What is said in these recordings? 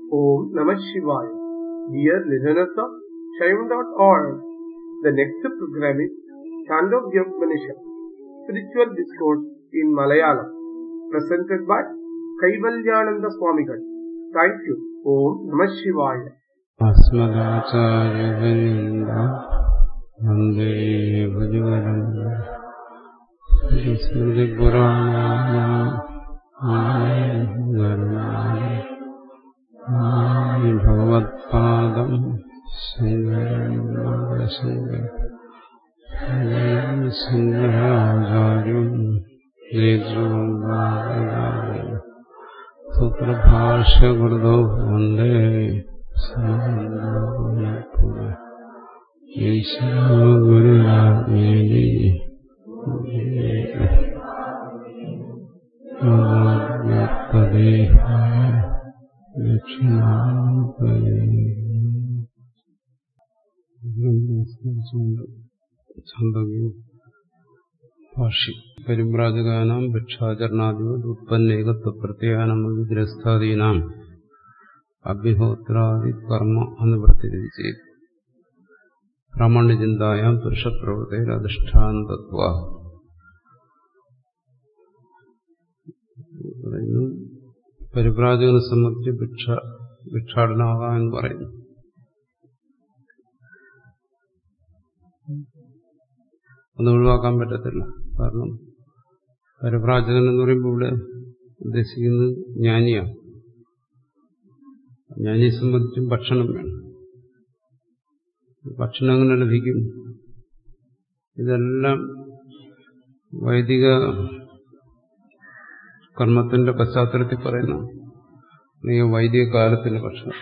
Om Namah Shivaya. Dear listeners of Shaivan.org, the next program is Chandogya Upanishad, Spiritual Discourse in Malayalam, presented by Kaivalyananda Swamigal. Thank you. Om Namah Shivaya. अस्मदाचार्यपर्यन्त वन्दे भजवरम् स्मृतिपुराणानि भगवत्पादम् शङ्करम् सङ्ग्रहाचार्यम् नेतृवन्दाचार्यम् सूत्रभाष्यकृतौ वन्दे ഗുരുരാജ്ഞേരി ദക്ഷിണാന്തയും ഭാഷ്യം പരിമ്രാജകാനാം ഭിക്ഷാചരണാദിവത് ഉത്പന്നേകത്വ പ്രത്യാനം വിഗ്രസ്ഥാദീനാം അഗ്നിഹോത്രാദി കർമ്മ അനുവർത്തിരതി ചെയ്തു പ്രാമാണ്യചിന്തായാം പുരുഷപ്രവൃത്തിയിൽ അധിഷ്ഠാനതത്വ പറയുന്നു പരിപ്രാജകനെ സംബന്ധിച്ച് ഭിക്ഷ ഭിക്ഷാടനാകാം എന്ന് പറയുന്നു അത് ഒഴിവാക്കാൻ പറ്റത്തില്ല കാരണം പരിപ്രാജകൻ എന്ന് പറയുമ്പോൾ ഇവിടെ ഉദ്ദേശിക്കുന്നത് ജ്ഞാനിയാണ് ജ്ഞാനിയെ സംബന്ധിച്ചും ഭക്ഷണം വേണം ഭക്ഷണം എങ്ങനെ ലഭിക്കും ഇതെല്ലാം വൈദിക കർമ്മത്തിന്റെ പശ്ചാത്തലത്തിൽ പറയുന്ന നീ വൈദിക കാലത്തിന്റെ ഭക്ഷണം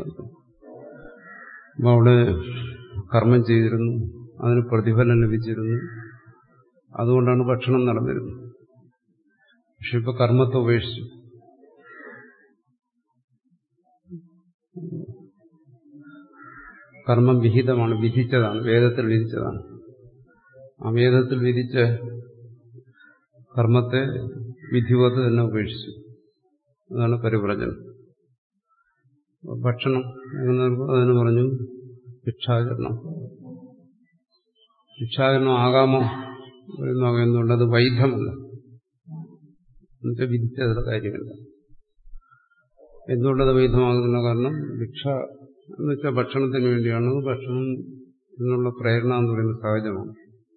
അപ്പൊ അവിടെ കർമ്മം ചെയ്തിരുന്നു അതിന് പ്രതിഫലം ലഭിച്ചിരുന്നു അതുകൊണ്ടാണ് ഭക്ഷണം നടന്നിരുന്നത് പക്ഷെ ഇപ്പൊ കർമ്മത്തെ ഉപേക്ഷിച്ചു കർമ്മം വിഹിതമാണ് വിധിച്ചതാണ് വേദത്തിൽ വിധിച്ചതാണ് ആ വേദത്തിൽ വിധിച്ച കർമ്മത്തെ വിധിവത്ത് തന്നെ ഉപേക്ഷിച്ചു അതാണ് പരിവ്രജനം ഭക്ഷണം എങ്ങനെ അതിന് പറഞ്ഞു ഭിക്ഷാചരണം ഭിക്ഷാചരണം ആകാമോ എന്തുകൊണ്ട് അത് വൈധമല്ല എന്നുവെച്ചാൽ വിധിച്ചതിന്റെ കാര്യമല്ല എന്തുകൊണ്ടത് വൈധമാകുന്നില്ല കാരണം ഭിക്ഷ എന്ന് വെച്ചാൽ ഭക്ഷണത്തിന് വേണ്ടിയാണ് ഭക്ഷണം എന്നുള്ള പ്രേരണ എന്ന് പറയുന്നത് സഹജമാണ്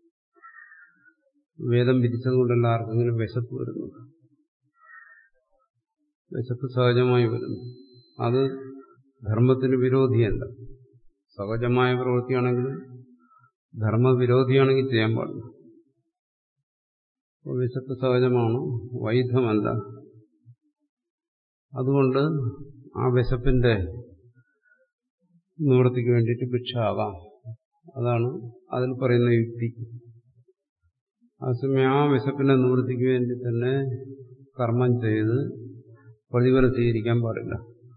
വേദം വിധിച്ചതുകൊണ്ടല്ല ആർക്കെങ്കിലും വിശപ്പ് വരുന്നു വിശപ്പ് സഹജമായി വരുന്നു അത് ധർമ്മത്തിന് വിരോധിയല്ല സഹജമായ പ്രവൃത്തിയാണെങ്കിലും ധർമ്മവിരോധിയാണെങ്കിൽ ചെയ്യാൻ പാടില്ല വിശപ്പ് സഹജമാണ് വൈധമല്ല അതുകൊണ്ട് ആ വിശപ്പിന്റെ നിവൃത്തിക്ക് വേണ്ടിയിട്ട് ഭിക്ഷ ആവാം അതാണ് അതിൽ പറയുന്ന യുക്തി അതേസമയം ആ വിശപ്പിന്റെ നിവൃത്തിക്ക് വേണ്ടി തന്നെ കർമ്മം ചെയ്ത് പ്രതിഫലം സ്വീകരിക്കാൻ പാടില്ല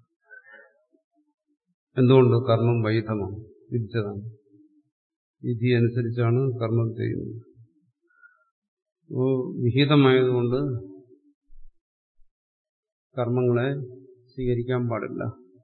എന്തുകൊണ്ട് കർമ്മം വൈധമാണ് വിധിച്ചതാണ് വിധി അനുസരിച്ചാണ് കർമ്മം ചെയ്യുന്നത് അപ്പോൾ വിഹിതമായതുകൊണ്ട് കർമ്മങ്ങളെ സ്വീകരിക്കാൻ പാടില്ല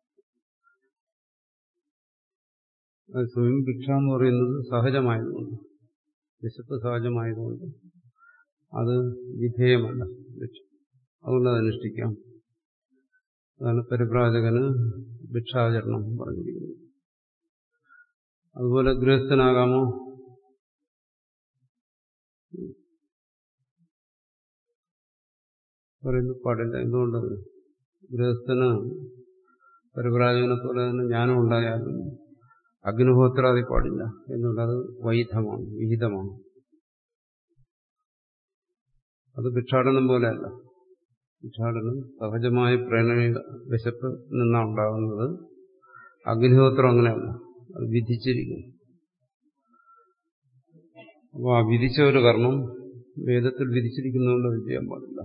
സ്വയം ഭിക്ഷ എന്ന് പറയുന്നത് സഹജമായതുകൊണ്ട് വിശപ്പ് സഹജമായതുകൊണ്ട് അത് വിധേയമല്ല ഭിക്ഷ അതുകൊണ്ട് അത് അനുഷ്ഠിക്കാം അതാണ് പരിപ്രാജകന് ഭിക്ഷാചരണം പറഞ്ഞിരിക്കുന്നത് അതുപോലെ ഗൃഹസ്ഥനാകാമോ പറയുന്നു പാടില്ല എന്തുകൊണ്ട് ഗൃഹസ്ഥന് പരിപ്രാജകനെ പോലെ തന്നെ ജ്ഞാനം ഉണ്ടായാലും അഗ്നിഹോത്രാദി പാടില്ല എന്നുള്ളത് വൈധമാണ് വിഹിതമാണ് അത് ഭിക്ഷാടനം പോലെയല്ല ഭിക്ഷാടനം സഹജമായ പ്രേരണ വിശപ്പ് നിന്നാണ് ഉണ്ടാകുന്നത് അഗ്നിഹോത്രം അങ്ങനെയല്ല അത് വിധിച്ചിരിക്കുന്നു അപ്പോൾ ആ വിധിച്ച ഒരു കർമ്മം വേദത്തിൽ വിധിച്ചിരിക്കുന്നതുകൊണ്ട് അത് ചെയ്യാൻ പാടില്ല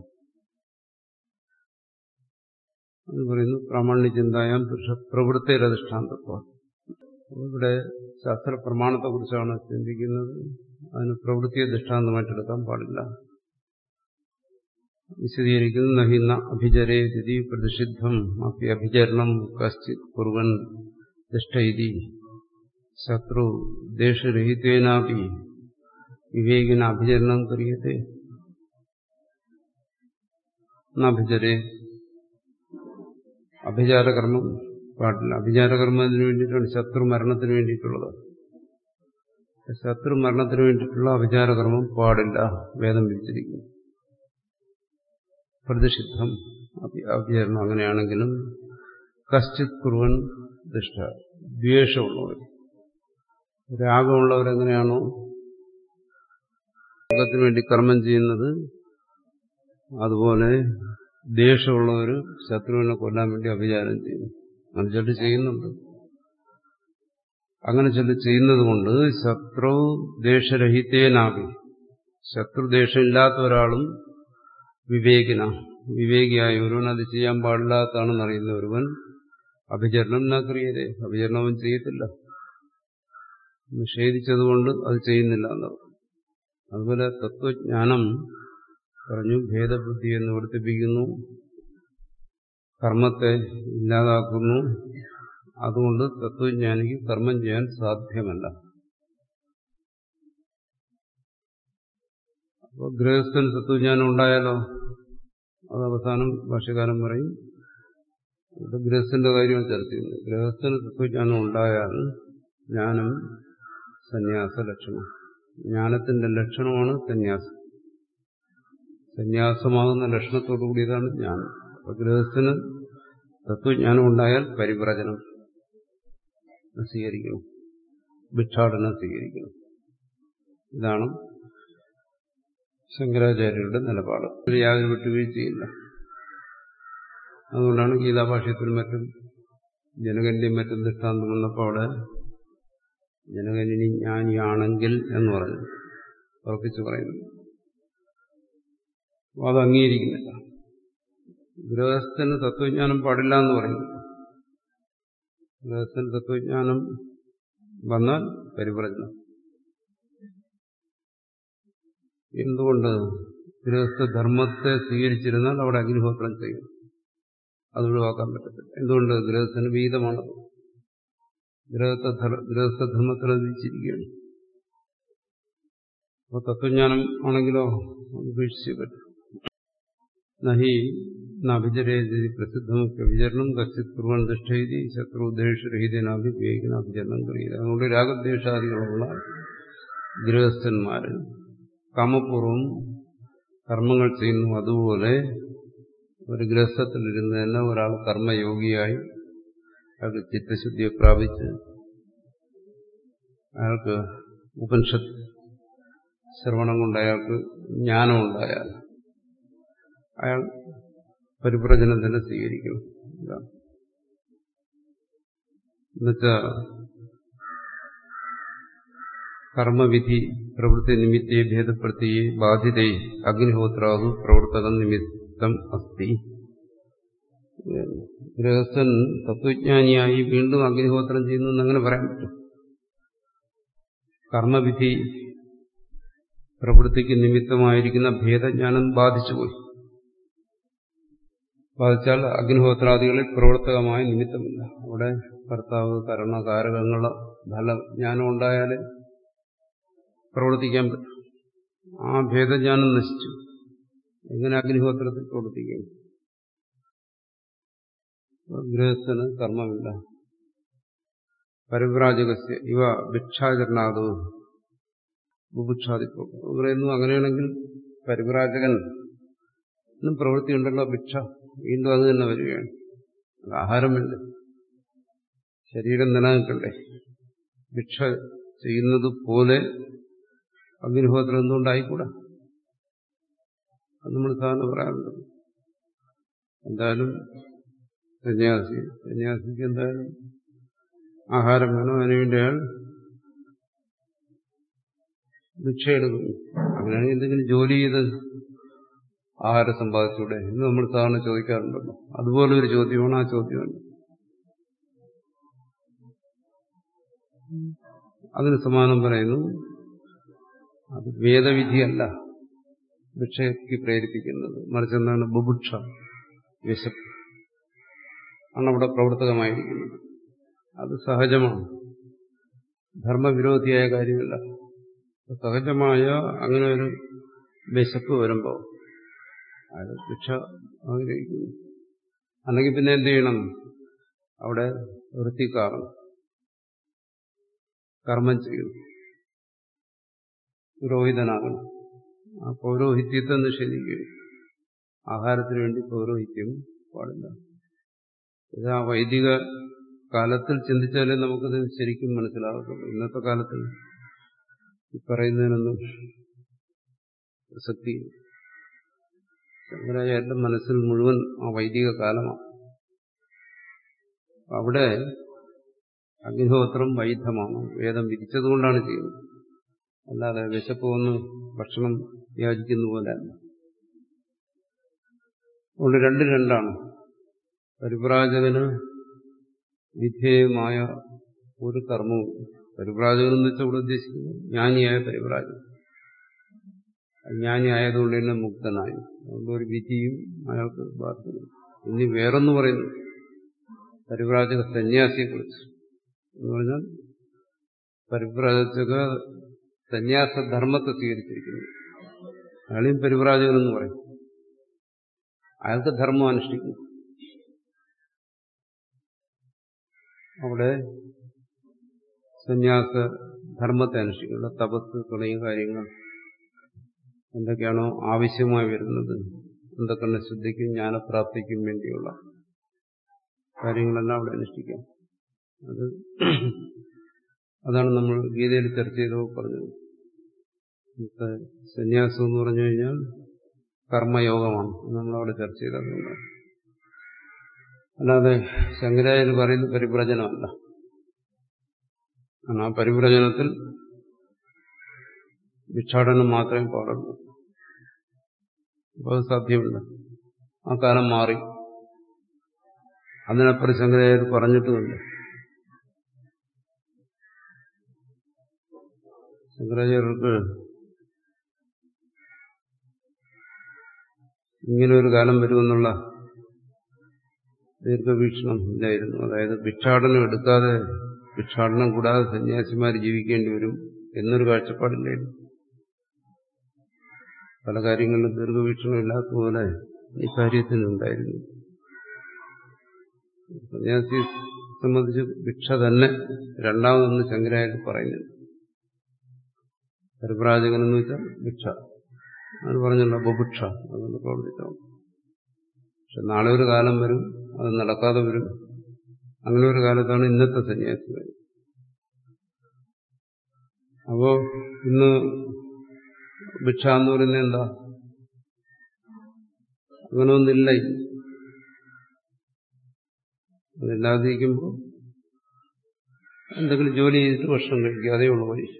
അത് പറയുന്നു പ്രാമാണ്യ ചിന്തായാം പുരുഷ പ്രവൃത്തിയിലധിഷ്ഠാന്തത്വം ഇവിടെ ശാസ്ത്ര പ്രമാണത്തെക്കുറിച്ചാണ് ചിന്തിക്കുന്നത് അതിന് പ്രവൃത്തിയെ ദൃഷ്ടാന്തമായിട്ടെടുക്കാൻ പാടില്ല വിശദീകരിക്കുന്നു നഹിന്ന അഭിചരേതി പ്രതിഷിദ്ധം അപ്പി അഭിചരണം കശ്ചിത് കുറുവൻ തിഷ്ടൈതി ശത്രു ദേശരഹിതേനാപി വിവേകിന അഭിചരണം ക്രിയത്തെ അഭിചരേ അഭിചാരകർമ്മം പാടില്ല അഭിചാരകർമ്മത്തിന് വേണ്ടിയിട്ടാണ് ശത്രു മരണത്തിന് വേണ്ടിയിട്ടുള്ളത് ശത്രു മരണത്തിന് വേണ്ടിയിട്ടുള്ള അഭിചാരകർമ്മം പാടില്ല വേദം വിധിച്ചിരിക്കുന്നു പ്രതിഷിദ്ധം അഭിചരണം അങ്ങനെയാണെങ്കിലും കശ്ചിത് കുറുവൻ ദുഷ്ട ദ്വേഷമുള്ളവർ രാഗമുള്ളവരെങ്ങനെയാണോ ലോകത്തിന് വേണ്ടി കർമ്മം ചെയ്യുന്നത് അതുപോലെ ദേഷ്യമുള്ളവർ ശത്രുവിനെ കൊല്ലാൻ വേണ്ടി അഭിചാരം ചെയ്യുന്നു അങ്ങനെ ചിലർ ചെയ്യുന്നുണ്ട് അങ്ങനെ ചിലർ ചെയ്യുന്നത് കൊണ്ട് ശത്രു ദേശരഹിതേനാവി ശത്രുദേശമില്ലാത്ത ഒരാളും വിവേകിന വിവേകിയായ ഒരുവൻ അത് ചെയ്യാൻ പാടില്ലാത്തതാണെന്ന് അറിയുന്ന ഒരുവൻ അഭിചരണം നാക്രിയതേ അഭിചരണം അവൻ ചെയ്യത്തില്ല നിഷേധിച്ചതുകൊണ്ട് അത് ചെയ്യുന്നില്ല എന്നർത്ഥം അതുപോലെ തത്വജ്ഞാനം പറഞ്ഞു ഭേദബുദ്ധിയെ നിവർത്തിപ്പിക്കുന്നു കർമ്മത്തെ ഇല്ലാതാക്കുന്നു അതുകൊണ്ട് തത്വജ്ഞാനിക്ക് കർമ്മം ചെയ്യാൻ സാധ്യമല്ല അപ്പോൾ ഗൃഹസ്ഥൻ തത്വജ്ഞാനം ഉണ്ടായാലോ അത് അവസാനം ഭാഷകാരൻ പറയും ഇവിടെ ഗൃഹസ്ഥന്റെ കാര്യമാണ് ചർച്ച ചെയ്യുന്നത് ഗൃഹസ്ഥന് തത്വജ്ഞാനം ഉണ്ടായാൽ ജ്ഞാനം സന്യാസ ലക്ഷണം ജ്ഞാനത്തിന്റെ ലക്ഷണമാണ് സന്യാസം സന്യാസമാകുന്ന ലക്ഷണത്തോടു കൂടിയതാണ് ജ്ഞാനം അപ്പൊ ഗൃഹസ്ഥന് തത്വജ്ഞാനം ഉണ്ടായാൽ പരിവ്രജനം സ്വീകരിക്കണം ഭിക്ഷാടനം സ്വീകരിക്കണം ഇതാണ് ശങ്കരാചാര്യരുടെ നിലപാട് ഇതിൽ യാതൊരു വിട്ടുവീഴ്ചയില്ല അതുകൊണ്ടാണ് ഗീതാഭാഷ്യത്തിലും മറ്റും ജനകന്റെയും മറ്റും ദൃഷ്ടാന്തം വന്നപ്പോൾ അവിടെ ജനകനിനി ജ്ഞാനിയാണെങ്കിൽ എന്ന് പറഞ്ഞു ഉറപ്പിച്ചു പറയുന്നു അത് അംഗീകരിക്കുന്നില്ല ഗൃഹസ്ഥന് തത്വജ്ഞാനം പാടില്ല എന്ന് പറയുന്നു ഗൃഹസ്ഥന് തത്വജ്ഞാനം വന്നാൽ പരിപ്രജനം എന്തുകൊണ്ട് ഗൃഹസ്ഥ ധർമ്മത്തെ സ്വീകരിച്ചിരുന്നാൽ അവിടെ അഗ്നിഹോത്രം ചെയ്യും അത് ഒഴിവാക്കാൻ പറ്റത്തില്ല എന്തുകൊണ്ട് ഗൃഹസ്ഥന് വീതമാണത് ഗൃഹസ്ഥ ഗൃഹസ്ഥധർമ്മത്തിൽ അതിരിച്ചിരിക്കുകയാണ് അപ്പോൾ തത്വജ്ഞാനം ആണെങ്കിലോ ഉപേക്ഷിച്ചേ പറ്റും നഹി നഭിചരേതി പ്രസിദ്ധമൊക്കെ വിചരണം കശ്ചിത് കുറുവൻ ദുഷ്ടൈതി ശത്രു ദേഷ്യരഹിതനാഭി ഉപയോഗിക്കുന്ന അഭിചരണം കഴിയുക അതുകൊണ്ട് രാഗദ്വേഷാദികളുള്ള ഗൃഹസ്ഥന്മാര് കാമപൂർവം കർമ്മങ്ങൾ ചെയ്യുന്നു അതുപോലെ ഒരു ഗൃഹസ്ഥത്തിലിരുന്ന് തന്നെ ഒരാൾ കർമ്മയോഗിയായി അയാൾക്ക് ചിത്തശുദ്ധിയെ പ്രാപിച്ച് അയാൾക്ക് ഉപനിഷത്ത് ശ്രവണം കൊണ്ട് അയാൾക്ക് ജ്ഞാനം ഉണ്ടായാൽ അയാൾ പരിപ്രജനം തന്നെ സ്വീകരിക്കണം എന്നുവെച്ചാ കർമ്മവിധി പ്രവൃത്തി നിമിത്തെ ഭേദപ്പെടുത്തി ബാധിതേ അഗ്നിഹോത്രാതു പ്രവർത്തകം നിമിത്തം അസ്തി ഗൃഹസ്ഥൻ തത്വജ്ഞാനിയായി വീണ്ടും അഗ്നിഹോത്രം ചെയ്യുന്നു എന്നങ്ങനെ പറയാൻ പറ്റും കർമ്മവിധി പ്രവൃത്തിക്ക് നിമിത്തമായിരിക്കുന്ന ഭേദജ്ഞാനം ബാധിച്ചുപോയി ബാധിച്ചാൽ അഗ്നിഹോത്രാദികളിൽ പ്രവർത്തകമായ നിമിത്തമില്ല അവിടെ കർത്താവ് കരണ കാരകങ്ങളുടെ ഫലജ്ഞാനം ഉണ്ടായാലേ പ്രവർത്തിക്കാൻ പറ്റും ആ ഭേദജ്ഞാനം നശിച്ചു എങ്ങനെ അഗ്നിഹോത്രത്തിൽ പ്രവർത്തിക്കും ഗൃഹസ്ഥന് കർമ്മമില്ല പരിവ്രാജകസ്യ ഇവ ഭിക്ഷാചരണാദോ ബുഭുക്ഷാദിപ്പോ പറയുന്നു അങ്ങനെയാണെങ്കിൽ പരിവ്രാജകൻ പ്രവൃത്തി ഉണ്ടല്ലോ ഭിക്ഷ വീണ്ടും അത് തന്നെ വരികയാണ് ആഹാരം വേണ്ട ശരീരം നിലനിൽക്കണ്ടേ ഭിക്ഷ ചെയ്യുന്നത് പോലെ അഗ്നിഹോത്രം എന്തുകൊണ്ടായിക്കൂടാ അത് നമ്മൾ സാധാരണ പറയാറുണ്ട് എന്തായാലും സന്യാസി സന്യാസിക്ക് എന്തായാലും ആഹാരം വേണം അതിനുവേണ്ടി അയാൾ ഭിക്ഷ എടുക്കുന്നു അങ്ങനെയാണെങ്കിൽ എന്തെങ്കിലും ജോലി ചെയ്ത് ആഹാരം സമ്പാദിച്ചൂടെ എന്ന് നമ്മൾ സാധാരണ ചോദിക്കാറുണ്ടല്ലോ അതുപോലെ ഒരു ചോദ്യമാണ് ആ ചോദ്യമാണ് അതിന് സമാനം പറയുന്നു അത് വേദവിധിയല്ല ഭിക്ഷയ്ക്ക് പ്രേരിപ്പിക്കുന്നത് മറിച്ച് എന്താണ് ബുഭുക്ഷ വിശപ്പ് ആണ് അവിടെ പ്രവർത്തകമായിരിക്കുന്നത് അത് സഹജമാണ് ധർമ്മവിരോധിയായ കാര്യമല്ല സഹജമായ അങ്ങനെ ഒരു വിശപ്പ് വരുമ്പോൾ അത് ഭിക്ഷ ആഗ്രഹിക്കുന്നു അല്ലെങ്കിൽ പിന്നെ എന്ത് ചെയ്യണം അവിടെ വൃത്തിക്കാറണം കർമ്മം ചെയ്യണം പുരോഹിതനാകണം ആ പൗരോഹിത്യത്തെ നിഷേധിക്കുകയും ആഹാരത്തിന് വേണ്ടി പൗരോഹിത്യം പാടില്ല ഇത് ആ വൈദിക കാലത്തിൽ ചിന്തിച്ചാലേ നമുക്കത് ശരിക്കും മനസ്സിലാകത്തുള്ളൂ ഇന്നത്തെ കാലത്തിൽ ഈ പറയുന്നതിനൊന്നും പ്രസക്തി ശങ്കരാചാര്യന്റെ മനസ്സിൽ മുഴുവൻ ആ വൈദിക കാലമാണ് അവിടെ അഗ്നിഹോത്രം വൈധമാണ് വേദം വിധിച്ചതുകൊണ്ടാണ് ചെയ്യുന്നത് അല്ലാതെ വിശപ്പ് വന്ന് ഭക്ഷണം യാചിക്കുന്ന പോലെ അല്ല അതുകൊണ്ട് രണ്ട് രണ്ടാണ് പരിപ്രാജകന് വിധേയമായ ഒരു കർമ്മവും പരിപ്രാജകൻ എന്ന് വെച്ചാൽ ഇവിടെ ഉദ്ദേശിക്കുന്നത് ജ്ഞാനിയായ പരിപ്രാജകൻ ജ്ഞാനിയായതുകൊണ്ട് തന്നെ മുക്തനായി അതുകൊണ്ട് ഒരു വിധിയും അയാൾക്ക് ബാധിക്കുന്നു ഇനി വേറൊന്ന് പറയുന്നു പരിപ്രാജക സന്യാസിയെക്കുറിച്ച് എന്ന് പറഞ്ഞാൽ പരിപ്രാജക സന്യാസധർമ്മത്തെ സ്വീകരിച്ചിരിക്കുന്നു അയാളെയും പരിപ്രാജകനെന്ന് പറയും അയാൾക്ക് ധർമ്മം അനുഷ്ഠിക്കുന്നു അവിടെ സന്യാസ ധർമ്മത്തെ അനുഷ്ഠിക്കുന്ന തപസ് തുടങ്ങിയ കാര്യങ്ങൾ എന്തൊക്കെയാണോ ആവശ്യമായി വരുന്നത് എന്തൊക്കെ ശുദ്ധിക്കും ജ്ഞാനപ്രാപ്തിക്കും വേണ്ടിയുള്ള കാര്യങ്ങളെല്ലാം അവിടെ അനുഷ്ഠിക്കാം അത് അതാണ് നമ്മൾ ഗീതയിൽ ചർച്ച ചെയ്തോ പറഞ്ഞത് ഇന്നത്തെ സന്യാസം എന്ന് പറഞ്ഞു കഴിഞ്ഞാൽ കർമ്മയോഗമാണ് നമ്മളവിടെ ചർച്ച ചെയ്തതുകൊണ്ടാണ് അല്ലാതെ ശങ്കരാചാര്യ പറയുന്ന പരിവ്രജനമല്ല കാരണം ആ പരിവ്രജനത്തിൽ ഭിക്ഷാടനം മാത്രമേ പാടുള്ളൂ അപ്പോൾ അത് സാധ്യമല്ല ആ കാലം മാറി അതിനപ്പുറം ശങ്കരാചാര്യ പറഞ്ഞിട്ടുമില്ല ശങ്കരാചാര്യർക്ക് ഇങ്ങനെ ഒരു കാലം വരുമെന്നുള്ള ദീർഘവീക്ഷണം ഇല്ലായിരുന്നു അതായത് ഭിക്ഷാടനം എടുക്കാതെ ഭിക്ഷാടനം കൂടാതെ സന്യാസിമാർ ജീവിക്കേണ്ടി വരും എന്നൊരു കാഴ്ചപ്പാടില്ലായിരുന്നു പല കാര്യങ്ങളിലും ദീർഘവീക്ഷണം ഇല്ലാത്തതുപോലെ ഈ കാര്യത്തിനുണ്ടായിരുന്നു സന്യാസിയെ സംബന്ധിച്ച് ഭിക്ഷ തന്നെ രണ്ടാമതൊന്ന് ശങ്കരാചാര്യ പറയുന്നുണ്ട് പരിപ്രാജകൻ എന്ന് വെച്ചാൽ ഭിക്ഷ അത് പറഞ്ഞല്ലോ ബുഭുക്ഷ അതുകൊണ്ട് പ്രവർത്തിക്കണം പക്ഷെ നാളെ ഒരു കാലം വരും അത് നടക്കാതെ വരും അങ്ങനെ ഒരു കാലത്താണ് ഇന്നത്തെ സന്യാസികൾ അപ്പോ ഇന്ന് ഭിക്ഷ എന്ന് പറയുന്നത് എന്താ അങ്ങനെ ഒന്നില്ല അതില്ലാതിരിക്കുമ്പോൾ എന്തെങ്കിലും ജോലി ചെയ്തിട്ട് ഭക്ഷണം കഴിക്കുക അതേ ഉള്ളൂ വഴി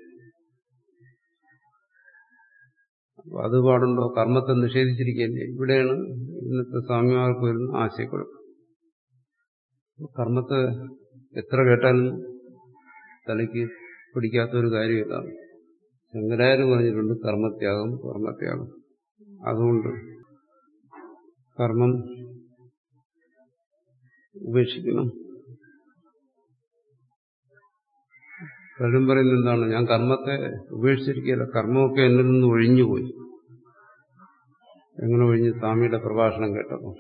അപ്പൊ അത് പാടുണ്ടോ കർമ്മത്തെ നിഷേധിച്ചിരിക്കുകയല്ലേ ഇവിടെയാണ് ഇന്നത്തെ സ്വാമിമാർക്ക് വരുന്ന ആശയക്കുഴപ്പം കർമ്മത്തെ എത്ര കേട്ടാലും തലയ്ക്ക് പിടിക്കാത്ത ഒരു കാര്യം ഇതാണ് ശങ്കരാചാര്യ പറഞ്ഞിട്ടുണ്ട് കർമ്മത്യാഗം കർമ്മത്യാഗം അതുകൊണ്ട് കർമ്മം ഉപേക്ഷിക്കണം പലരും പറയുന്നത് എന്താണ് ഞാൻ കർമ്മത്തെ ഉപേക്ഷിച്ചിരിക്കുകയല്ല കർമ്മമൊക്കെ എന്നിൽ നിന്ന് ഒഴിഞ്ഞുപോയി എങ്ങനെ ഒഴിഞ്ഞ് സ്വാമിയുടെ പ്രഭാഷണം കേട്ടപ്പോൾ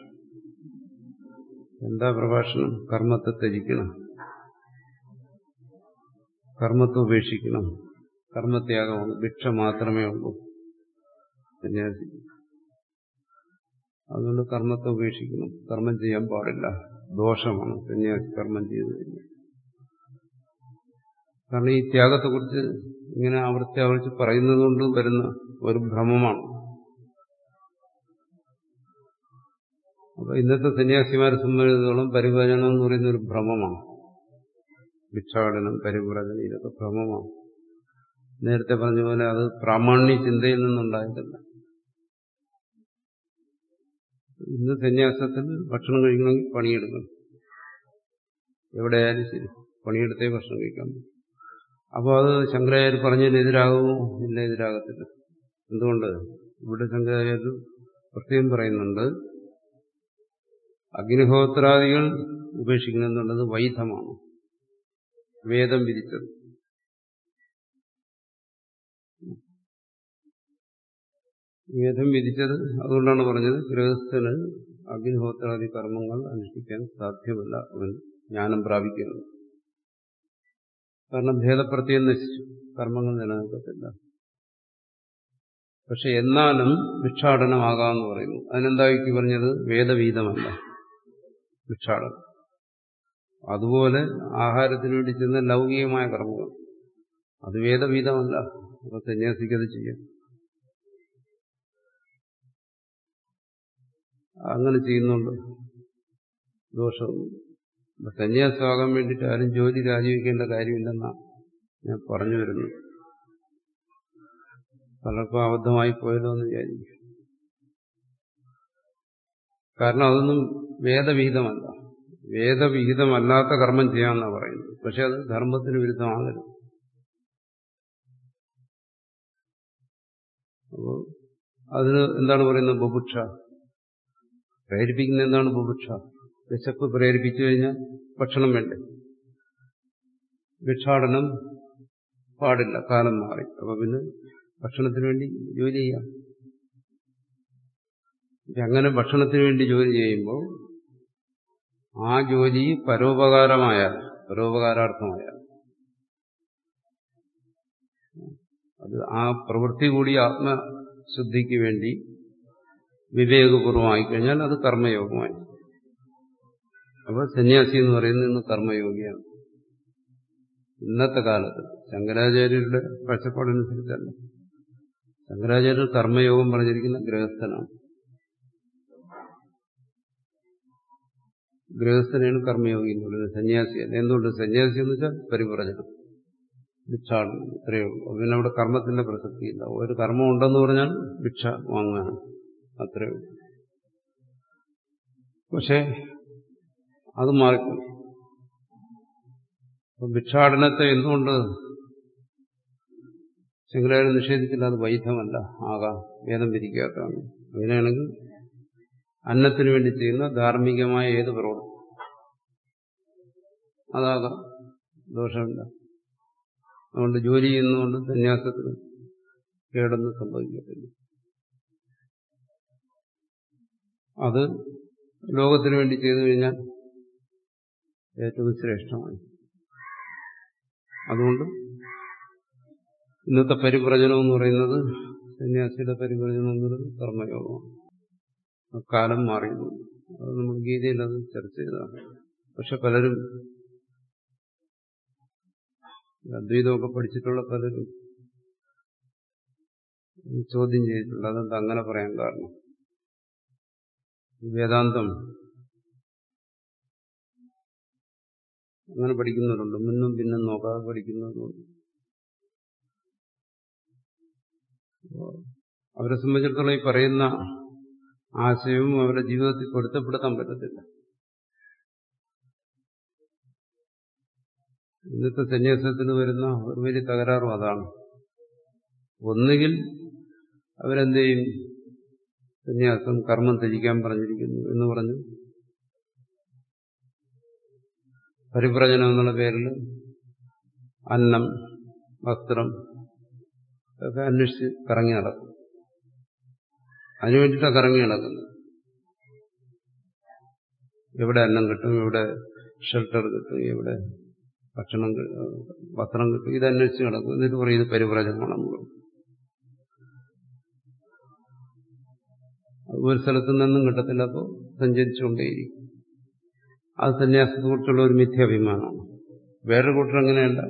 എന്താ പ്രഭാഷണം കർമ്മത്തെ ത്യജിക്കണം കർമ്മത്തെ ഉപേക്ഷിക്കണം കർമ്മത്യാഗമാണ് ഭിക്ഷ മാത്രമേ ഉള്ളൂ സന്യാസി അതുകൊണ്ട് കർമ്മത്തെ ഉപേക്ഷിക്കണം കർമ്മം ചെയ്യാൻ പാടില്ല ദോഷമാണ് സന്യാസി കർമ്മം ചെയ്തു കഴിഞ്ഞാൽ കാരണം ഈ ത്യാഗത്തെക്കുറിച്ച് ഇങ്ങനെ ആവർത്തി ആവർത്തി പറയുന്നത് കൊണ്ട് വരുന്ന ഒരു ഭ്രമമാണ് അപ്പൊ ഇന്നത്തെ സന്യാസിമാരെ സംബന്ധിച്ചിടത്തോളം പരിവചനം എന്ന് പറയുന്ന ഒരു ഭ്രമമാണ് ഭിക്ഷാടനം പരിവ്രജനം ഇതൊക്കെ ഭ്രമമാണ് നേരത്തെ പറഞ്ഞ പോലെ അത് പ്രാമാണ്യ ചിന്തയിൽ നിന്നുണ്ടായതല്ല ഇന്ന് സന്യാസത്തിൽ ഭക്ഷണം കഴിക്കണമെങ്കിൽ പണിയെടുക്കണം എവിടെയായാലും ശരി പണിയെടുത്തേ ഭക്ഷണം കഴിക്കാൻ പറ്റും അപ്പോൾ അത് ശങ്കരാചാര്യ പറഞ്ഞതിന് എതിരാകുമോ ഇല്ല എതിരാകത്തില്ല എന്തുകൊണ്ട് ഇവിടെ ശങ്കരാചാര്യർ പ്രത്യേകം പറയുന്നുണ്ട് അഗ്നിഹോത്രാദികൾ ഉപേക്ഷിക്കണമെന്നുള്ളത് വൈധമാണ് വേദം വിധിച്ചത് വേദം വിധിച്ചത് അതുകൊണ്ടാണ് പറഞ്ഞത് ഗൃഹസ്ഥന് അഗ്നിഹോത്രാദി കർമ്മങ്ങൾ അനുഷ്ഠിക്കാൻ സാധ്യമല്ല അവൻ ജ്ഞാനം പ്രാപിക്കുന്നത് കാരണം ഭേദപ്രത്യം നശിച്ചു കർമ്മങ്ങൾ നിലനിൽക്കത്തില്ല പക്ഷെ എന്നാലും ഭിക്ഷാടനമാകാമെന്ന് പറയുന്നു അതിനെന്താക്കി പറഞ്ഞത് വേദവീതമല്ല ഭിക്ഷാടനം അതുപോലെ ആഹാരത്തിന് വേണ്ടി ചെന്ന ലൗകികമായ കർമ്മങ്ങൾ അത് വേദവീതമല്ല അപ്പൊ സന്യാസിക്കത് ചെയ്യാം അങ്ങനെ ചെയ്യുന്നുണ്ട് ദോഷമൊന്നും സന്യാസമാകാൻ വേണ്ടിയിട്ട് ആരും ജോലി രാജിവെക്കേണ്ട കാര്യമില്ലെന്നാണ് ഞാൻ പറഞ്ഞു വരുന്നത് പലർക്കും അബദ്ധമായി പോയല്ലോ എന്ന് വിചാരിക്കും കാരണം അതൊന്നും വേദവിഹിതമല്ല വേദവിഹിതമല്ലാത്ത കർമ്മം ചെയ്യാമെന്നാണ് പറയുന്നത് പക്ഷെ അത് ധർമ്മത്തിന് വിരുദ്ധമാകരുത് അപ്പോൾ അതിന് എന്താണ് പറയുന്നത് ബുഭുക്ഷ പ്രേരിപ്പിക്കുന്ന എന്താണ് ബുഭുക്ഷ വിശപ്പ് പ്രേരിപ്പിച്ചു കഴിഞ്ഞാൽ ഭക്ഷണം വേണ്ടേ ഭിക്ഷാടനം പാടില്ല കാലം മാറി അപ്പൊ പിന്നെ ഭക്ഷണത്തിന് വേണ്ടി ജോലി ചെയ്യാം അങ്ങനെ ഭക്ഷണത്തിന് വേണ്ടി ജോലി ചെയ്യുമ്പോൾ ആ ജോലി പരോപകാരമായാൽ പരോപകാരാർത്ഥമായാൽ അത് ആ പ്രവൃത്തി കൂടി ആത്മശുദ്ധിക്ക് വേണ്ടി വിവേകപൂർവമായി കഴിഞ്ഞാൽ അത് കർമ്മയോഗമായി അപ്പോൾ സന്യാസി എന്ന് പറയുന്നത് ഇന്ന് കർമ്മയോഗിയാണ് ഇന്നത്തെ കാലത്ത് ശങ്കരാചാര്യരുടെ കാഴ്ചപ്പാടനുസരിച്ചല്ല ശങ്കരാചാര്യർ കർമ്മയോഗം പറഞ്ഞിരിക്കുന്ന ഗൃഹസ്ഥനാണ് ഗൃഹസ്ഥനെയാണ് കർമ്മയോഗി എന്ന് പറയുന്നത് സന്യാസിയല്ല എന്തുകൊണ്ട് സന്യാസി എന്ന് വെച്ചാൽ പരിപ്രചനം ഭിക്ഷാടനം ഇത്രയേ ഉള്ളൂ പിന്നെ അവിടെ കർമ്മത്തിന്റെ പ്രസക്തിയില്ല ഒരു കർമ്മം ഉണ്ടെന്ന് പറഞ്ഞാൽ ഭിക്ഷ വാങ്ങുകയാണ് അത്രയേ ഉള്ളൂ പക്ഷേ അത് മാറിപ്പോയി ഭിക്ഷാടനത്തെ എന്തുകൊണ്ട് ശങ്കരാചാര്യ നിഷേധിച്ചില്ല അത് വൈധമല്ല ആകാം വേദം വിധിക്കാത്തതാണ് അങ്ങനെയാണെങ്കിൽ അന്നത്തിന് വേണ്ടി ചെയ്യുന്ന ധാർമ്മികമായ ഏത് പ്രവൃത്തി അതാകാം ദോഷമില്ല അതുകൊണ്ട് ജോലി ചെയ്യുന്നതുകൊണ്ട് സന്യാസത്തിന് കേടൊന്നും സംഭവിക്കത്തില്ല അത് ലോകത്തിന് വേണ്ടി ചെയ്തു കഴിഞ്ഞാൽ ഏറ്റവും ശ്രേഷ്ഠമായി അതുകൊണ്ട് ഇന്നത്തെ പരിപ്രചനം എന്ന് പറയുന്നത് സന്യാസിയുടെ പരിപ്രചനം എന്ന് പറയുന്നത് കർമ്മയോഗമാണ് കാലം മാറിയിരുന്നു അത് നമ്മൾ ഗീതയിൽ അത് ചർച്ച ചെയ്തതാണ് പക്ഷെ പലരും അദ്വൈതമൊക്കെ പഠിച്ചിട്ടുള്ള പലരും ചോദ്യം ചെയ്തിട്ടുണ്ട് അതെന്താ അങ്ങനെ പറയാൻ കാരണം വേദാന്തം അങ്ങനെ പഠിക്കുന്നവരുണ്ട് മുന്നും പിന്നും നോക്കാതെ പഠിക്കുന്നവരുണ്ട് അവരെ സംബന്ധിച്ചിടത്തോളം ഈ പറയുന്ന ആശയവും അവരുടെ ജീവിതത്തിൽ പൊരുത്തപ്പെടുത്താൻ പറ്റത്തില്ല ഇന്നത്തെ സന്യാസത്തിന് വരുന്ന ഒരു വലിയ തകരാറും അതാണ് ഒന്നുകിൽ അവരെന്ത് ചെയ്യും സന്യാസം കർമ്മം ത്യജിക്കാൻ പറഞ്ഞിരിക്കുന്നു എന്ന് പറഞ്ഞു പരിപ്രചനം എന്നുള്ള പേരിൽ അന്നം വസ്ത്രം ഒക്കെ അന്വേഷിച്ച് കറങ്ങി നടക്കും അതിനു വേണ്ടിയിട്ടാണ് കറങ്ങി നടക്കുന്നത് എവിടെ അന്നം കിട്ടും എവിടെ ഷെൽട്ടർ കിട്ടും എവിടെ ഭക്ഷണം വസ്ത്രം കിട്ടും ഇത് അന്വേഷിച്ച് നടക്കും എന്നിട്ട് പറയും ഇത് പരിപ്രചനമാണെന്ന് പറയും ഒരു സ്ഥലത്തു നിന്നും കിട്ടത്തില്ല അപ്പോൾ സഞ്ചരിച്ചുകൊണ്ടേയിരിക്കും അത് സന്യാസത്തെക്കുറിച്ചുള്ള ഒരു മിഥ്യാഭിമാനമാണ് വേറൊരു കൂട്ടർ അങ്ങനെയല്ല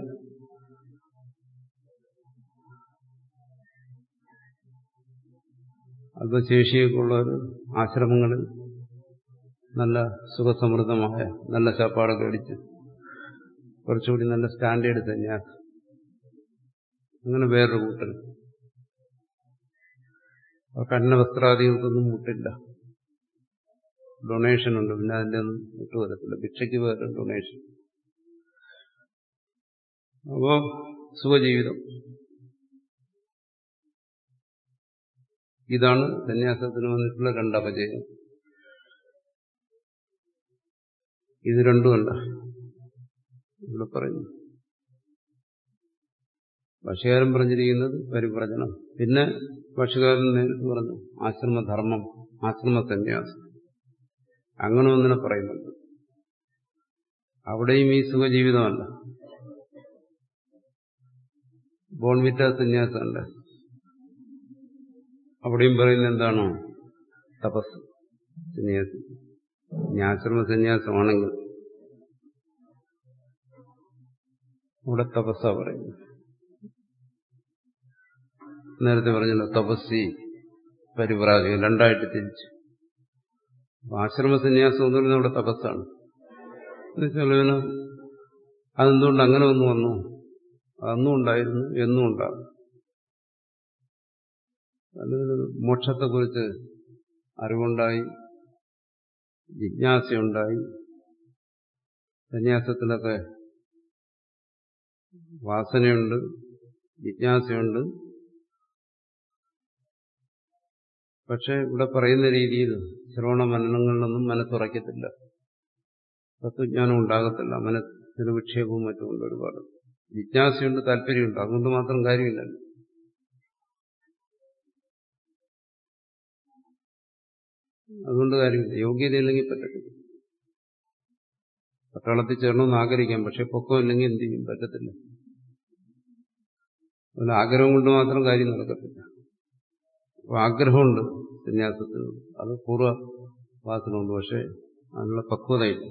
അല്പശേഷിയൊക്കെ ഉള്ളവർ ആശ്രമങ്ങളിൽ നല്ല സുഖസമൃദ്ധമായ നല്ല ചാപ്പാടൊക്കെ അടിച്ച് കുറച്ചുകൂടി നല്ല സ്റ്റാൻഡേർഡ് സന്യാസം അങ്ങനെ വേറൊരു കൂട്ടർ അവർക്ക് അന്നവസ്ത്രാദികൾക്കൊന്നും മുട്ടില്ല ഡൊണേഷൻ ഉണ്ട് പിന്നെ അതിൻ്റെ ഒന്നും മുട്ട് വരത്തില്ല ഭിക്ഷയ്ക്ക് വേറെ ഡൊണേഷൻ അപ്പോ സുഖജീവിതം ഇതാണ് സന്യാസത്തിന് വന്നിട്ടുള്ള രണ്ടപജയം ഇത് രണ്ടുമല്ല ഇവിടെ പറയുന്നു ഭാഷകാരൻ പറഞ്ഞിരിക്കുന്നത് പരിപ്രജനം പിന്നെ ഭാഷകാരൻ നേരിട്ട് പറഞ്ഞു ആശ്രമധർമ്മം ആശ്രമ സന്യാസം അങ്ങനെ ഒന്നിനെ പറയുന്നുണ്ട് അവിടെയും ഈ സുഖജീവിതമല്ല ബോൺവിറ്റ സന്യാസമുണ്ട് അവിടെയും പറയുന്നത് എന്താണോ തപസ് സന്യാസം ഇനി ആശ്രമ സന്യാസമാണെങ്കിൽ അവിടെ തപസ്സ പറയുന്നു നേരത്തെ പറഞ്ഞല്ലോ തപസ്സി പരിപ്രാജകം രണ്ടായിട്ട് തിരിച്ചു ആശ്രമ സന്യാസം എന്ന് പറയുന്നത് അവിടെ തപസ്സാണ് ചിലവിന് അതെന്തുകൊണ്ട് അങ്ങനെ ഒന്ന് വന്നു അന്നും ഉണ്ടായിരുന്നു എന്നും ഉണ്ടാകും അതിന് മോക്ഷത്തെക്കുറിച്ച് അറിവുണ്ടായി ജിജ്ഞാസയുണ്ടായി സന്യാസത്തിലൊക്കെ വാസനയുണ്ട് ജിജ്ഞാസയുണ്ട് പക്ഷെ ഇവിടെ പറയുന്ന രീതിയിൽ ശ്രവണ മനനങ്ങളിലൊന്നും മനസ്സുറയ്ക്കത്തില്ല തത്വജ്ഞാനം ഉണ്ടാകത്തില്ല മനസ്സിന് വിക്ഷേപവും മറ്റുമുണ്ട് ഒരുപാട് ജിജ്ഞാസയുണ്ട് താല്പര്യമുണ്ട് അതുകൊണ്ട് മാത്രം കാര്യമില്ലല്ലോ അതുകൊണ്ട് കാര്യമില്ല യോഗ്യതയില്ലെങ്കിൽ പറ്റത്തില്ല പട്ടാളത്തിൽ ചേർണമെന്ന് ആഗ്രഹിക്കാം പക്ഷെ പൊക്കമില്ലെങ്കിൽ എന്ത് ചെയ്യും പറ്റത്തില്ല അതിന് ആഗ്രഹം കൊണ്ട് മാത്രം കാര്യം നടക്കത്തില്ല അപ്പൊ ആഗ്രഹമുണ്ട് സന്യാസത്തിനുണ്ട് അത് പൂർവ്വ വാസനമുണ്ട് പക്ഷെ അതിനുള്ള പക്വതയില്ല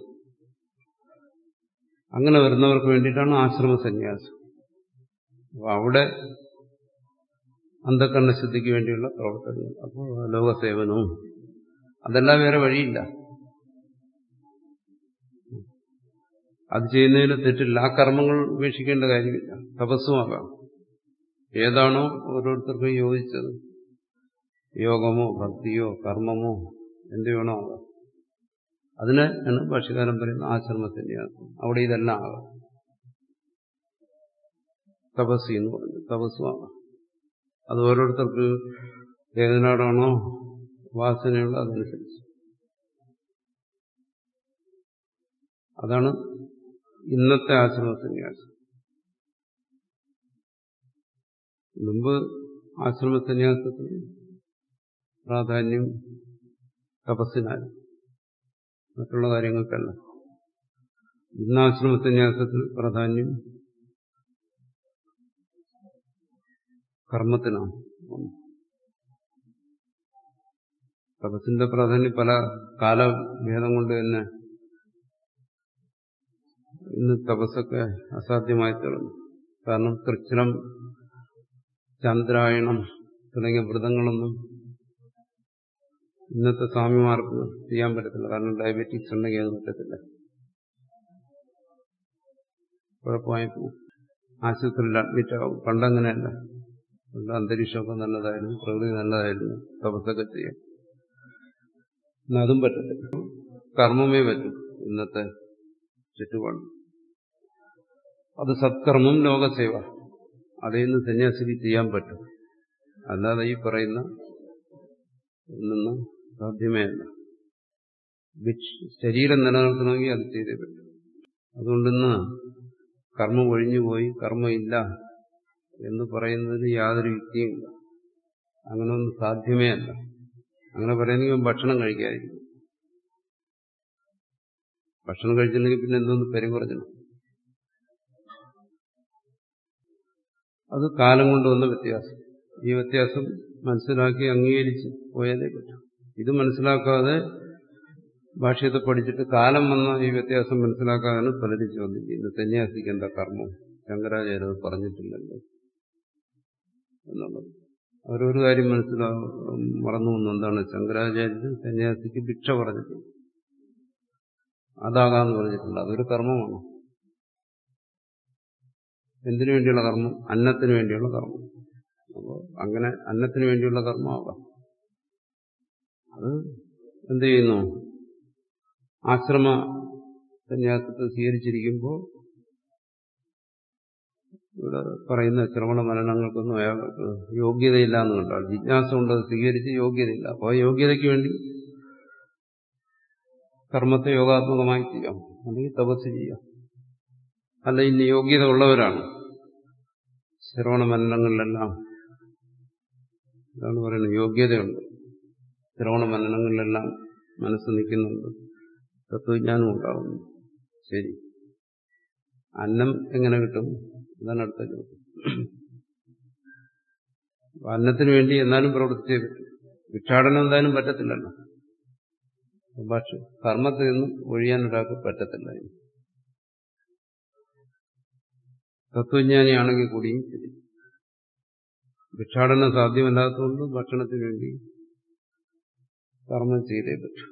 അങ്ങനെ വരുന്നവർക്ക് വേണ്ടിയിട്ടാണ് ആശ്രമ സന്യാസം അപ്പൊ അവിടെ അന്ധക്കണ്ണ ശുദ്ധിക്ക് വേണ്ടിയുള്ള പ്രവർത്തനങ്ങൾ അപ്പോൾ ലോകസേവനവും അതെല്ലാം വേറെ വഴിയില്ല അത് ചെയ്യുന്നതിന് തെറ്റില്ല ആ കർമ്മങ്ങൾ ഉപേക്ഷിക്കേണ്ട കാര്യമില്ല തപസ്സുമാകാം ഏതാണോ ഓരോരുത്തർക്കും യോജിച്ചത് യോഗമോ ഭക്തിയോ കർമ്മമോ എന്ത് വേണോ ആകാം അതിന് ആണ് ഭാഷകാരൻ പറയുന്ന ആശ്രമ സന്യാസം അവിടെ ഇതെല്ലാം ആകാം തപസ് എന്ന് പറഞ്ഞു തപസ്സുമാകാം അത് ഓരോരുത്തർക്ക് ഏതിനാടാണോ വാസനയുള്ള അതനുസരിച്ച് അതാണ് ഇന്നത്തെ ആശ്രമ സന്യാസം മുമ്പ് ആശ്രമ സന്യാസത്തിന് പ്രാധാന്യം തപസ്സിനായിരുന്നു മറ്റുള്ള കാര്യങ്ങൾക്കല്ല ഇന്ന് ആശ്രമ സന്യാസത്തിൽ പ്രാധാന്യം കർമ്മത്തിനാണ് തപസ്സിന്റെ പ്രാധാന്യം പല കാലഭേദം കൊണ്ട് തന്നെ ഇന്ന് തപസ്സൊക്കെ അസാധ്യമായി തീർന്നു കാരണം കൃത്രിം ചന്ദ്രായണം തുടങ്ങിയ വ്രതങ്ങളൊന്നും ഇന്നത്തെ സ്വാമിമാർക്ക് ചെയ്യാൻ പറ്റത്തില്ല കാരണം ഡയബറ്റിക്സ് ഉണ്ടെങ്കിൽ അത് പറ്റത്തില്ല കുഴപ്പമായി പോകും ആശുപത്രിയിൽ അഡ്മിറ്റ് ആവും പണ്ടങ്ങനെയല്ല പണ്ട് അന്തരീക്ഷമൊക്കെ നല്ലതായിരുന്നു പ്രകൃതി നല്ലതായിരുന്നു തപസ്സൊക്കെ ചെയ്യാം എന്നാൽ അതും പറ്റത്തില്ല കർമ്മമേ പറ്റും ഇന്നത്തെ ചുറ്റുപാട് അത് സത്കർമ്മം ലോകസേവ അതിൽ നിന്ന് സന്യാസിക്ക് ചെയ്യാൻ പറ്റും അല്ലാതെ ഈ പറയുന്ന ഒന്നും സാധ്യമേ അല്ല ശരീരം നിലനിർത്തണമെങ്കിൽ അത് ചെയ്തേ പറ്റും അതുകൊണ്ടിന്ന് കർമ്മം ഒഴിഞ്ഞുപോയി കർമ്മമില്ല എന്ന് പറയുന്നതിന് യാതൊരു യുക്തിയുമില്ല അങ്ങനെ ഒന്നും സാധ്യമേ അല്ല അങ്ങനെ പറയുന്നെങ്കിൽ ഭക്ഷണം കഴിക്കാതിരിക്കും ഭക്ഷണം കഴിച്ചില്ലെങ്കിൽ പിന്നെ എന്തോന്ന് പരിപറഞ്ഞണം അത് കാലം കൊണ്ട് വന്ന വ്യത്യാസം ഈ വ്യത്യാസം മനസ്സിലാക്കി അംഗീകരിച്ച് പോയാലേ പറ്റും ഇത് മനസ്സിലാക്കാതെ ഭാഷ്യത്തെ പഠിച്ചിട്ട് കാലം വന്ന ഈ വ്യത്യാസം മനസ്സിലാക്കാതാണ് പലരും ചോദ്യം ചെയ്യുന്നത് സന്യാസിക്ക് എന്താ കർമ്മം ശങ്കരാചാര്യ പറഞ്ഞിട്ടില്ലല്ലോ എന്നുള്ളത് അവരൊരു കാര്യം മനസ്സിലാ മറന്നു വന്നു എന്താണ് ശങ്കരാചാര്യൻ സന്യാസിക്ക് ഭിക്ഷ പറഞ്ഞിട്ടുണ്ട് അതാകാന്ന് പറഞ്ഞിട്ടുണ്ട് അതൊരു കർമ്മമാണ് എന്തിനു വേണ്ടിയുള്ള കർമ്മം അന്നത്തിന് വേണ്ടിയുള്ള കർമ്മം അപ്പോൾ അങ്ങനെ അന്നത്തിന് വേണ്ടിയുള്ള കർമ്മമാകാം അത് എന്ത് ചെയ്യുന്നു ആശ്രമ സന്യാസത്തെ സ്വീകരിച്ചിരിക്കുമ്പോൾ ഇവിടെ പറയുന്ന ശ്രവണ മനനങ്ങൾക്കൊന്നും അയാൾക്ക് യോഗ്യതയില്ല എന്ന് കണ്ടാൽ ജിജ്ഞാസ കൊണ്ട് അത് സ്വീകരിച്ച് യോഗ്യതയില്ല അപ്പോൾ യോഗ്യതയ്ക്ക് വേണ്ടി കർമ്മത്തെ യോഗാത്മകമായി ചെയ്യാം അല്ലെങ്കിൽ തപസ് ചെയ്യാം അല്ല ഇനി യോഗ്യത ഉള്ളവരാണ് ശ്രവണ മനനങ്ങളിലെല്ലാം ഇതാണ് പറയുന്നത് യോഗ്യതയുണ്ട് ശ്രവണ മനനങ്ങളിലെല്ലാം മനസ്സ് നിൽക്കുന്നുണ്ട് തത്വജ്ഞാനം ഉണ്ടാകുന്നു ശരി അന്നം എങ്ങനെ കിട്ടും അതാണ് അടുത്ത ചോദ്യം അന്നത്തിന് വേണ്ടി എന്നാലും പ്രവർത്തിച്ചേ പറ്റും ഭിക്ഷാടനം എന്തായാലും പറ്റത്തില്ലല്ലോ പക്ഷെ കർമ്മത്തിൽ നിന്നും ഒഴിയാൻ ഒരാൾക്ക് പറ്റത്തില്ല തത്വജ്ഞാനിയാണെങ്കിൽ കൂടിയും ശരി ഭിക്ഷാടനം സാധ്യമല്ലാത്തതുകൊണ്ട് ഭക്ഷണത്തിന് വേണ്ടി കർമ്മം ചെയ്തേ പറ്റും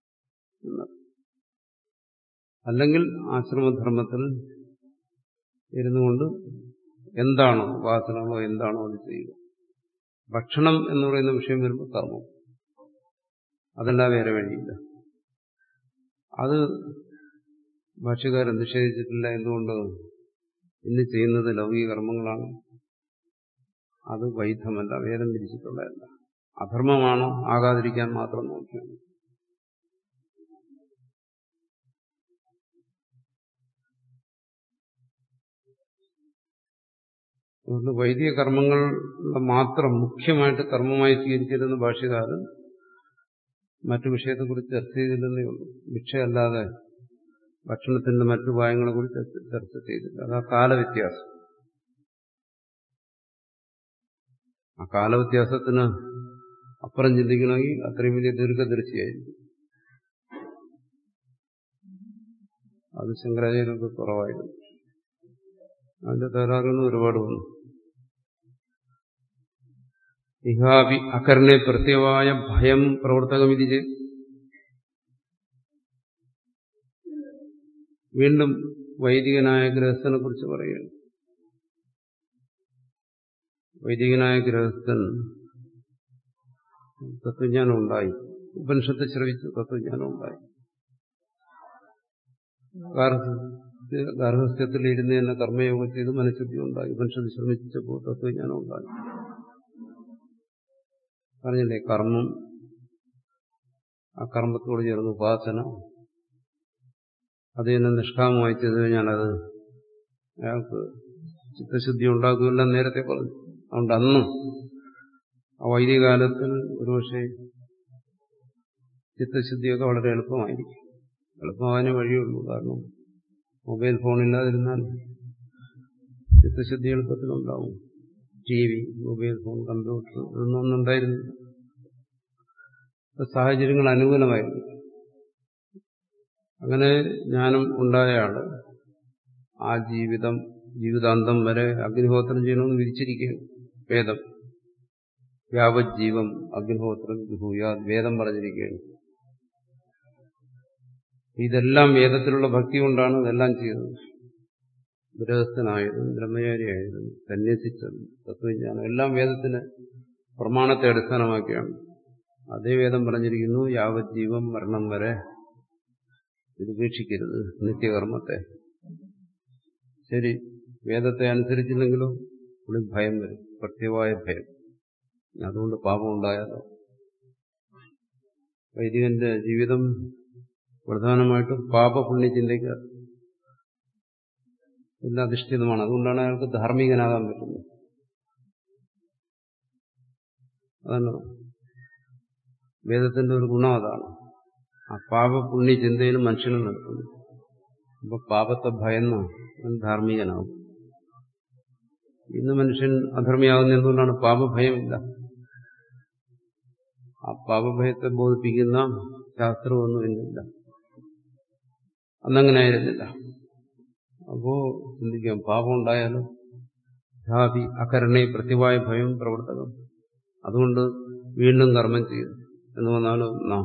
അല്ലെങ്കിൽ ആശ്രമധർമ്മത്തിൽ ഇരുന്നുകൊണ്ട് എന്താണോ വാസനകളോ എന്താണോ അത് ചെയ്യുക ഭക്ഷണം എന്ന് പറയുന്ന വിഷയം വരുമ്പോൾ കർമ്മം അതല്ല വേറെ വഴിയില്ല അത് ഭാഷ്യക്കാരൻ നിഷേധിച്ചിട്ടില്ല എന്തുകൊണ്ട് ഇന്ന് ചെയ്യുന്നത് ലൗകിക കർമ്മങ്ങളാണ് അത് വൈധമല്ല വേദം പിരിച്ചിട്ടുള്ളതല്ല അധർമ്മമാണോ ആകാതിരിക്കാൻ മാത്രം നോക്കിയാണ് അതുകൊണ്ട് വൈദിക കർമ്മങ്ങൾ മാത്രം മുഖ്യമായിട്ട് കർമ്മമായി സ്വീകരിച്ചിരുന്ന ഭാഷ്യകാരൻ മറ്റു വിഷയത്തെക്കുറിച്ച് ചർച്ച ചെയ്തില്ലെന്നേ ഉള്ളൂ ഭിക്ഷയല്ലാതെ ഭക്ഷണത്തിന്റെ മറ്റു ഉപായങ്ങളെ കുറിച്ച് ചർച്ച ചെയ്തില്ല അത് ആ കാലവ്യത്യാസം ആ കാലവ്യത്യാസത്തിന് അപ്പുറം ചിന്തിക്കണമെങ്കിൽ അത്രയും വലിയ ദീർഘദർശിയായിരിക്കും അത് ശങ്കരാചാര്യർക്ക് കുറവായിരുന്നു അതിന്റെ തകരാറുകൾ ഒരുപാട് വന്നു ഇഹാപി അകർണെ പ്രത്യവായ ഭയം പ്രവർത്തകമിതി ചെയ്ത് വീണ്ടും വൈദികനായ ഗൃഹസ്ഥനെ കുറിച്ച് പറയുകയാണ് വൈദികനായ ഗൃഹസ്ഥൻ തത്വജ്ഞാനം ഉണ്ടായി ഉപനിഷത്ത് ശ്രവിച്ചു തത്വജ്ഞാനം ഉണ്ടായി ഗാർഹസ്ഥ്യത്തിൽ ഇരുന്ന് തന്നെ കർമ്മയോഗം ചെയ്ത് മനഃശുദ്ധി ഉണ്ടായി ഉപനിഷത്ത് ശ്രമിച്ചപ്പോൾ തത്വജ്ഞാനം ഉണ്ടായി പറഞ്ഞില്ലേ കർമ്മം ആ കർമ്മത്തോട് ചേർന്ന് ഉപാസന അത് തന്നെ നിഷ്കാമമായി ചെയ്തു കഴിഞ്ഞാൽ അത് അയാൾക്ക് ചിത്തശുദ്ധി ഉണ്ടാക്കുമെല്ലാം നേരത്തെ പറഞ്ഞു അതുകൊണ്ട് അന്ന് ആ വൈദികകാലത്തിൽ ഒരുപക്ഷെ ചിത്തശുദ്ധിയൊക്കെ വളരെ എളുപ്പമായിരിക്കും എളുപ്പമാകാനേ വഴിയുള്ളൂ കാരണം മൊബൈൽ ഫോണില്ലാതിരുന്നാൽ ചിത്തശുദ്ധി എളുപ്പത്തിലുണ്ടാവും T V mobile phone computer ഇതൊന്നും ഒന്നും ഉണ്ടായിരുന്നില്ല സാഹചര്യങ്ങൾ അനുകൂലമായിരുന്നു അങ്ങനെ ജ്ഞാനം ഉണ്ടായ ആള് ആ ജീവിതം ജീവിതാന്തം വരെ അഗ്നിഹോത്രം ചെയ്യണമെന്ന് വിരിച്ചിരിക്കുകയാണ് വേദം യാവജ്ജീവം അഗ്നിഹോത്രം വിഭൂയ വേദം പറഞ്ഞിരിക്കുകയാണ് ഇതെല്ലാം വേദത്തിലുള്ള ഭക്തി കൊണ്ടാണ് ഇതെല്ലാം ചെയ്തത് ഗൃഹസ്ഥനായതും ബ്രഹ്മചാരിയായതും സന്യസിച്ചതും തത്വജ്ഞാനം എല്ലാം വേദത്തിന് പ്രമാണത്തെ അടിസ്ഥാനമാക്കിയാണ് അതേ വേദം പറഞ്ഞിരിക്കുന്നു യാവജ്ജീവം മരണം വരെ ഇത് ഉപേക്ഷിക്കരുത് നിത്യകർമ്മത്തെ ശരി വേദത്തെ അനുസരിച്ചില്ലെങ്കിലോ ഉള്ളിൽ ഭയം വരും പ്രത്യവായ ഭയം അതുകൊണ്ട് പാപം ഉണ്ടായാലോ വൈദികന്റെ ജീവിതം പ്രധാനമായിട്ടും പാപപുണ്യചിന്തയ്ക്ക് എല്ലാം അധിഷ്ഠിതമാണ് അതുകൊണ്ടാണ് അയാൾക്ക് ധാർമ്മികനാകാൻ പറ്റുന്നത് അതാണ് വേദത്തിന്റെ ഒരു ഗുണം അതാണ് ആ പാപപുണ്യ ചിന്തയിൽ മനുഷ്യനെ നടത്തുന്നു അപ്പൊ പാപത്തെ ഭയന്ന് അവൻ ധാർമ്മികനാവും ഇന്ന് മനുഷ്യൻ അധർമ്മിയാകുന്ന എന്തുകൊണ്ടാണ് പാപഭയമില്ല ആ പാപഭയത്തെ ബോധിപ്പിക്കുന്ന ശാസ്ത്രമൊന്നും ഇന്നില്ല അന്നങ്ങനെ ആയിരുന്നില്ല അപ്പോ ചിന്തിക്കാം പാപം ഉണ്ടായാലും ധാപി അകരണേ പ്രതിവായ ഭയം പ്രവർത്തകം അതുകൊണ്ട് വീണ്ടും കർമ്മം ചെയ്തു എന്ന് വന്നാലും നാം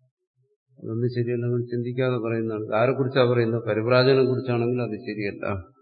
അതൊന്നും ശരിയല്ല നമ്മൾ ചിന്തിക്കാതെ പറയുന്നതാണ് ആരെക്കുറിച്ചാണ് പറയുന്നത് പരിവ്രാജനെ കുറിച്ചാണെങ്കിൽ അത് ശരിയല്ല